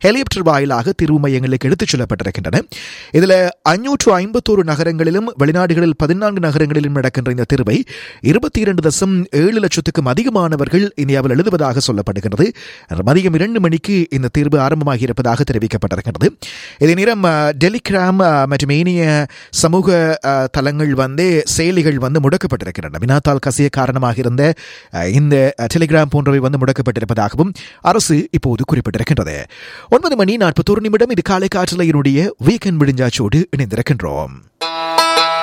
helicopter வாயிலாக தீர்வு மையங்களுக்கு எடுத்துச் செல்லப்பட்டிருக்கின்றன இதில் ஐநூற்று ஐம்பத்தோரு நகரங்களிலும் வெளிநாடுகளில் பதினான்கு நகரங்களிலும் நடக்கின்ற இந்த தீர்வை இருபத்தி இரண்டு தசம் ஏழு லட்சத்துக்கும் அதிகமானவர்கள் இந்தியாவில் எழுதுவதாக சொல்லப்படுகிறது மதியம் இரண்டு மணிக்கு இந்த தீர்வு ஆரம்பமாகி இருப்பதாக தெரிவிக்கப்பட்டிருக்கிறது இதே நேரம் டெலிகிராம் மற்றும் ஏனைய சமூக அஹ், தளங்கள் வந்து செயலிகள் வந்து முடக்கப்பட்டிருக்கின்றன வினாத்தால் கசிய காரணமாக இருந்த அஹ், இந்த அஹ், டெலிகிராம் போன்றவை வந்து முடக்கப்பட்டிருப்பதாகவும் அரசு இப்போது குறிப்பிட்டிருக்கின்றது ஒன்பது மணி நாற்பத்தோரு நிமிடம் இது காலை காற்றலையினுடைய வீக்கெண்ட் விடிஞ்சாச்சோடு இணைந்திருக்கின்றோம்